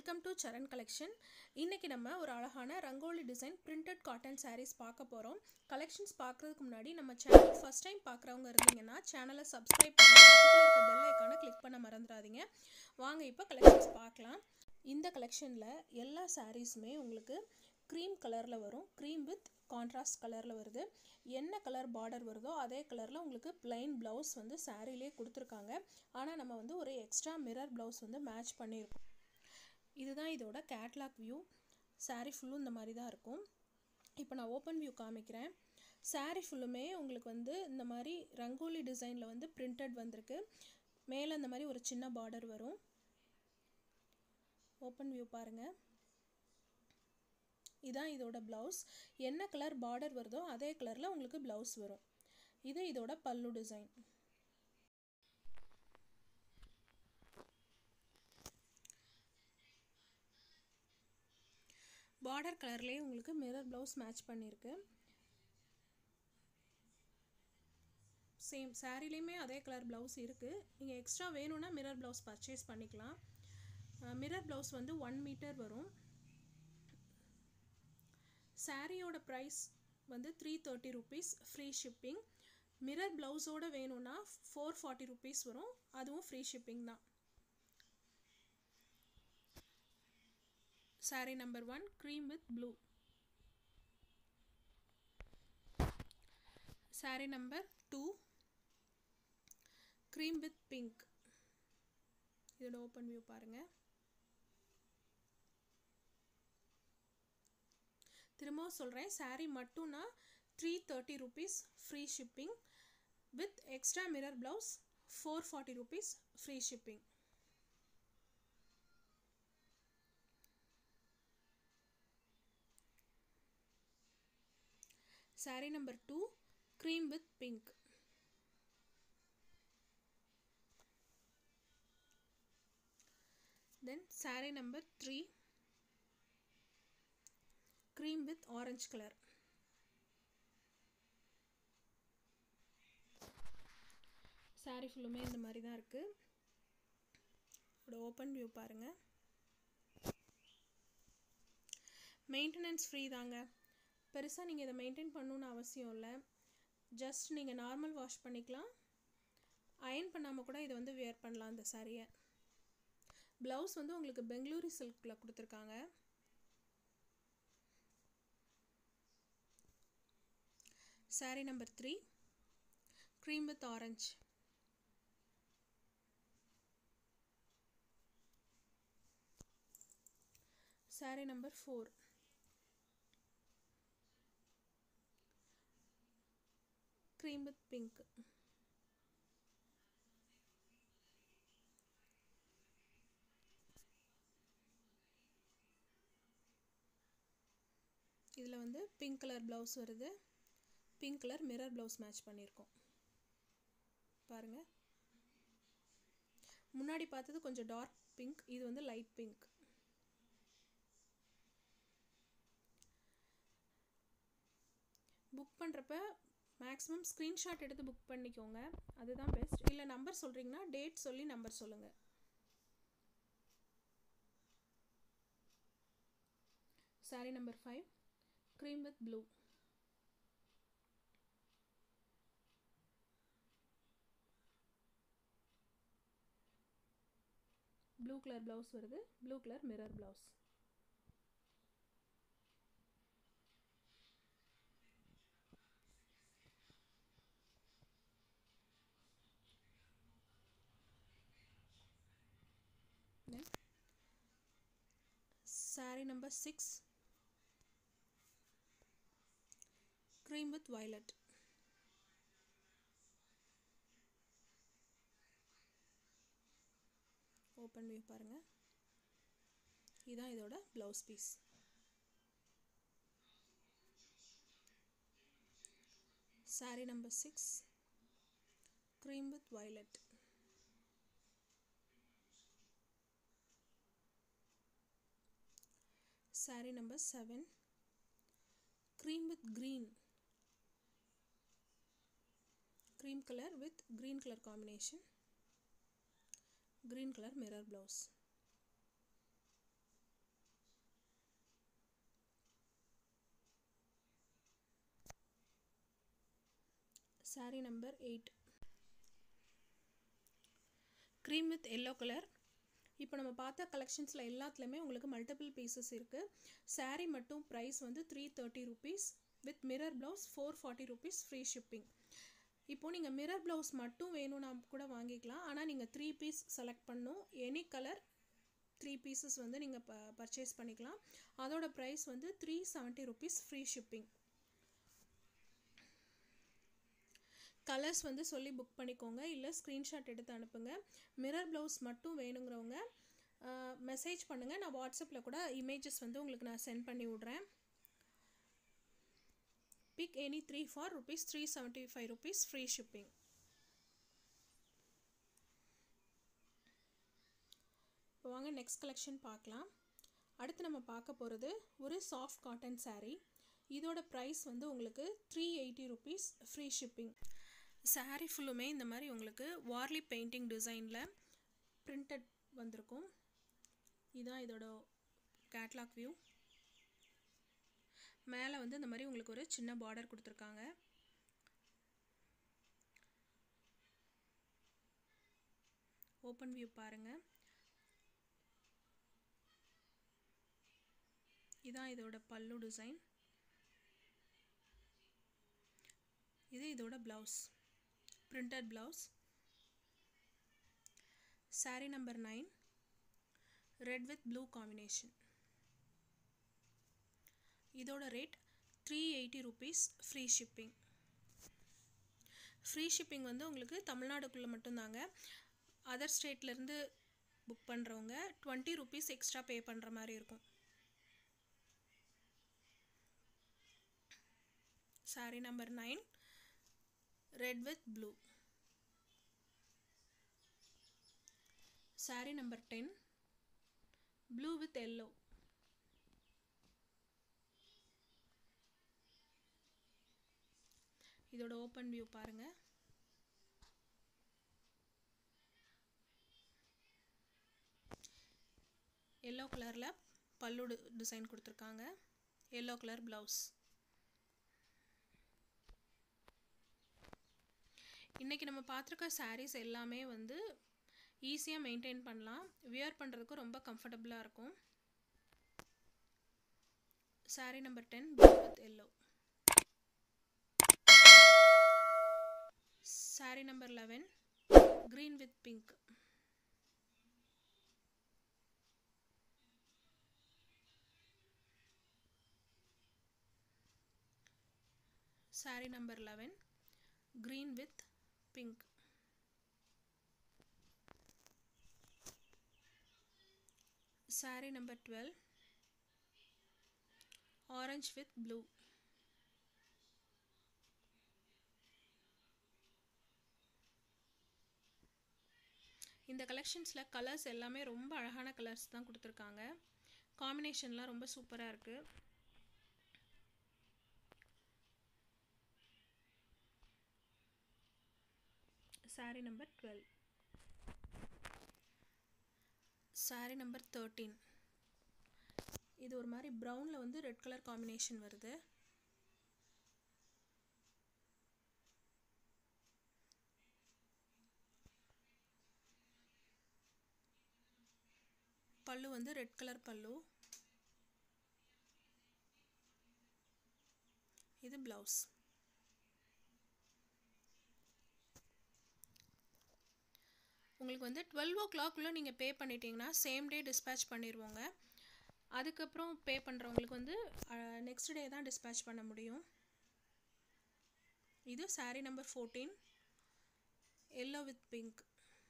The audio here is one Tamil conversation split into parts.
வெல்கம் டு சரண் கலெக்ஷன் இன்றைக்கி நம்ம ஒரு அழகான rangoli design printed cotton sarees பார்க்க போகிறோம் கலெக்ஷன்ஸ் பார்க்குறதுக்கு முன்னாடி நம்ம சேனல் ஃபஸ்ட் டைம் பார்க்குறவங்க இருந்தீங்கன்னா சேனலை சப்ஸ்கிரைப் பண்ணி பக்கத்தில் இருக்க பெல் ஐக்கானை கிளிக் பண்ண மறந்துடாதீங்க வாங்க இப்போ கலெக்ஷன்ஸ் பார்க்கலாம் இந்த கலெக்ஷனில் எல்லா சாரீஸுமே உங்களுக்கு க்ரீம் கலரில் வரும் க்ரீம் வித் கான்ட்ராஸ்ட் கலரில் வருது என்ன கலர் பார்டர் வருதோ அதே கலரில் உங்களுக்கு plain ப்ளவுஸ் வந்து சாரீலே கொடுத்துருக்காங்க ஆனால் நம்ம வந்து ஒரு எக்ஸ்ட்ரா மிரர் ப்ளவுஸ் வந்து மேட்ச் பண்ணியிருக்கோம் இதுதான் இதோட கேட்லாக் வியூ saree ஃபுல்லும் இந்த மாதிரி தான் இருக்கும் இப்போ நான் ஓப்பன் வியூ காமிக்கிறேன் saree ஃபுல்லுமே உங்களுக்கு வந்து இந்த மாதிரி ரங்கோலி டிசைனில் வந்து பிரிண்டட் வந்திருக்கு மேலே இந்த மாதிரி ஒரு சின்ன பார்டர் வரும் ஓப்பன் வியூ பாருங்கள் இதான் இதோட ப்ளவுஸ் என்ன கலர் பார்டர் வருதோ அதே கலரில் உங்களுக்கு ப்ளவுஸ் வரும் இது இதோட பல்லு டிசைன் பார்டர் கலர்லேயே உங்களுக்கு மிரர் ப்ளவுஸ் மேட்ச் பண்ணியிருக்கு சேம் சாரீலேயுமே அதே கலர் ப்ளவுஸ் இருக்குது நீங்கள் எக்ஸ்ட்ரா வேணும்னா மிரர் ப்ளவுஸ் பர்ச்சேஸ் பண்ணிக்கலாம் மிரர் ப்ளவுஸ் வந்து ஒன் மீட்டர் வரும் சாரியோட ப்ரைஸ் வந்து three thirty rupees free shipping mirror ப்ளவுஸோட வேணும்னா ஃபோர் ஃபார்ட்டி ருபீஸ் வரும் அதுவும் ஃப்ரீ ஷிப்பிங் தான் saree number one cream with blue saree number two cream with pink இதோட ஓப்பன் வியூ பாருங்கள் திரும்பவும் சொல்கிறேன் சாரீ மட்டும்னா three thirty rupees free shipping with extra mirror blouse four forty rupees free shipping saree number two cream with pink then saree number three cream with orange colour saree ஃபுல்லுமே இந்த மாதிரி தான் இருக்குது இதோட ஓப்பன் வியூ பாருங்கள் மெயின்டெனன்ஸ் ஃப்ரீ தாங்க பெருசாக நீங்கள் இதை மெயின்டைன் பண்ணணுன்னு அவசியம் இல்லை ஜஸ்ட் நீங்கள் நார்மல் வாஷ் பண்ணிக்கலாம் அயன் பண்ணாமல் கூட இதை வந்து வேர் பண்ணலாம் இந்த சாரியை ப்ளவுஸ் வந்து உங்களுக்கு பெங்களூரி சில்கில் கொடுத்துருக்காங்க saree number three cream with orange saree number four cream with pink இதில் வந்து பிங்க் கலர் ப்ளவுஸ் வருது pink colour mirror blouse match பண்ணியிருக்கோம் பாருங்கள் முன்னாடி பார்த்தது கொஞ்சம் டார்க் பிங்க் இது வந்து லைட் பிங்க் புக் பண்ணுறப்ப மேக்ஸிமம் ஸ்க்ரீன்ஷாட் எடுத்து புக் பண்ணிக்கோங்க அதுதான் பெஸ்ட் இல்லை நம்பர் சொல்கிறீங்கன்னா டேட் சொல்லி நம்பர் சொல்லுங்கள் saree number five cream with blue blue colour blouse வருது blue colour mirror blouse saree number six cream with violet open view பாருங்கள் இதுதான் இதோட blouse piece saree number six cream with violet saree number seven cream with green cream colour with green colour combination green colour mirror blouse saree number eight cream with yellow colour இப்போ நம்ம பார்த்த கலெக்ஷன்ஸில் எல்லாத்துலேயுமே உங்களுக்கு மல்டிபிள் பீசஸ் இருக்குது saree மட்டும் ப்ரைஸ் வந்து three thirty rupees with mirror blouse four forty rupees free shipping இப்போது நீங்கள் மிரர் ப்ளவுஸ் மட்டும் வேணும்னா கூட வாங்கிக்கலாம் ஆனால் நீங்கள் த்ரீ பீஸ் செலக்ட் பண்ணும் எனி கலர் த்ரீ பீசஸ் வந்து நீங்கள் ப பர்ச்சேஸ் பண்ணிக்கலாம் அதோட ப்ரைஸ் வந்து three seventy rupees free shipping colours வந்து சொல்லி புக் பண்ணிக்கோங்க இல்லை ஸ்க்ரீன்ஷாட் எடுத்து அனுப்புங்க மிரர் ப்ளவுஸ் மட்டும் வேணுங்கிறவங்க மெசேஜ் பண்ணுங்கள் நான் வாட்ஸ்அப்பில் கூட இமேஜஸ் வந்து உங்களுக்கு நான் சென்ட் பண்ணி விட்றேன் pick any three for rupees three seventy five rupees free shipping இப்போ வாங்க நெக்ஸ்ட் கலெக்ஷன் பார்க்கலாம் அடுத்து நம்ம பார்க்க போகிறது ஒரு சாஃப்ட் காட்டன் saree இதோட ப்ரைஸ் வந்து உங்களுக்கு three eighty rupees free shipping saree ஃபுல்லுமே இந்த மாதிரி உங்களுக்கு வார்லி பெயிண்டிங் டிசைனில் பிரிண்டட் வந்திருக்கும் இதுதான் இதோட கேட்லாக் வியூ மேலே வந்து இந்த மாதிரி உங்களுக்கு ஒரு சின்ன பார்டர் கொடுத்துருக்காங்க ஓப்பன் வியூ பாருங்கள் இதான் இதோட பல்லு டிசைன் இது இதோட blouse printed blouse saree number nine red with blue combination இதோட rate three eighty rupees free shipping free shipping வந்து உங்களுக்கு தமிழ்நாடுக்குள்ளே மட்டும்தாங்க அதர் ஸ்டேட்லேருந்து புக் பண்ணுறவங்க டுவெண்ட்டி ருபீஸ் எக்ஸ்ட்ரா பே பண்ணுற மாதிரி இருக்கும் saree number nine red with blue saree number ten blue with yellow இதோட ஓப்பன் வியூ பாருங்கள் எல்லோ கலரில் பல்லு டிசைன் கொடுத்துருக்காங்க எல்லோ கலர் ப்ளவுஸ் இன்றைக்கி நம்ம பார்த்துருக்க சாரீஸ் எல்லாமே வந்து ஈஸியாக மெயின்டைன் பண்ணலாம் வியர் பண்ணுறதுக்கு ரொம்ப கம்ஃபர்டபுளாக இருக்கும் saree number ten blue with yellow saree number eleven green with pink saree number eleven green with pink saree number twelve orange with blue இந்த கலெக்ஷன்ஸில் கலர்ஸ் எல்லாமே ரொம்ப அழகான கலர்ஸ் தான் கொடுத்துருக்காங்க காம்பினேஷன்லாம் ரொம்ப சூப்பராக இருக்குது saree number twelve saree number thirteen இது ஒரு மாதிரி ப்ரௌனில் வந்து ரெட் கலர் காம்பினேஷன் வருது பல்லு வந்து ரெட் கலர் பல்லு இது ப்ளவுஸ் உங்களுக்கு வந்து டுவெல் ஓ கிளாக்குள்ளே நீங்கள் பே பண்ணிட்டீங்கன்னா சேம் டே டிஸ்பேச் பண்ணிடுவோங்க அதுக்கப்புறம் பே பண்ணுறவங்களுக்கு வந்து நெக்ஸ்ட் டே தான் டிஸ்பேச் பண்ண முடியும் இது saree number fourteen yellow with pink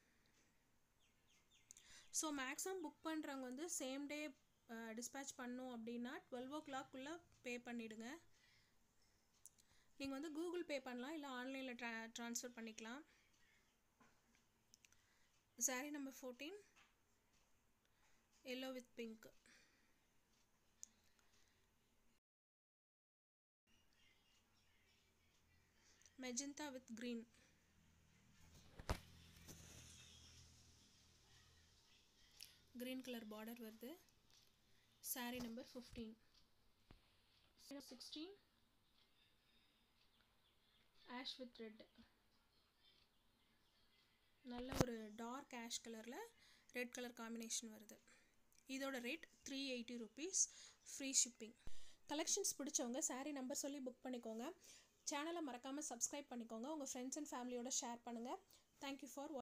so maximum book பண்ணுறவங்க வந்து சேம் டே டிஸ்பேச் பண்ணும் அப்படின்னா டுவெல் ஓ கிளாக்குள்ளே பே பண்ணிவிடுங்க நீங்கள் வந்து கூகுள் பே பண்ணலாம் இல்லை ஆன்லைனில் ட்ரா ட்ரான்ஸ்ஃபர் பண்ணிக்கலாம் saree number fourteen yellow with pink magenta with green green colour border வருது saree number fifteen sixteen ash with red நல்ல ஒரு டார்க் ஆஷ் கலரில் ரெட் கலர் காம்பினேஷன் வருது இதோட rate three eighty rupees free shipping collections பிடிச்சவங்க சாரீ நம்பர் சொல்லி புக் பண்ணிக்கோங்க சேனலை மறக்காமல் சப்ஸ்கிரைப் பண்ணிக்கோங்க உங்கள் ஃப்ரெண்ட்ஸ் அண்ட் ஃபேமிலியோட ஷேர் பண்ணுங்கள் தேங்க்யூ ஃபார்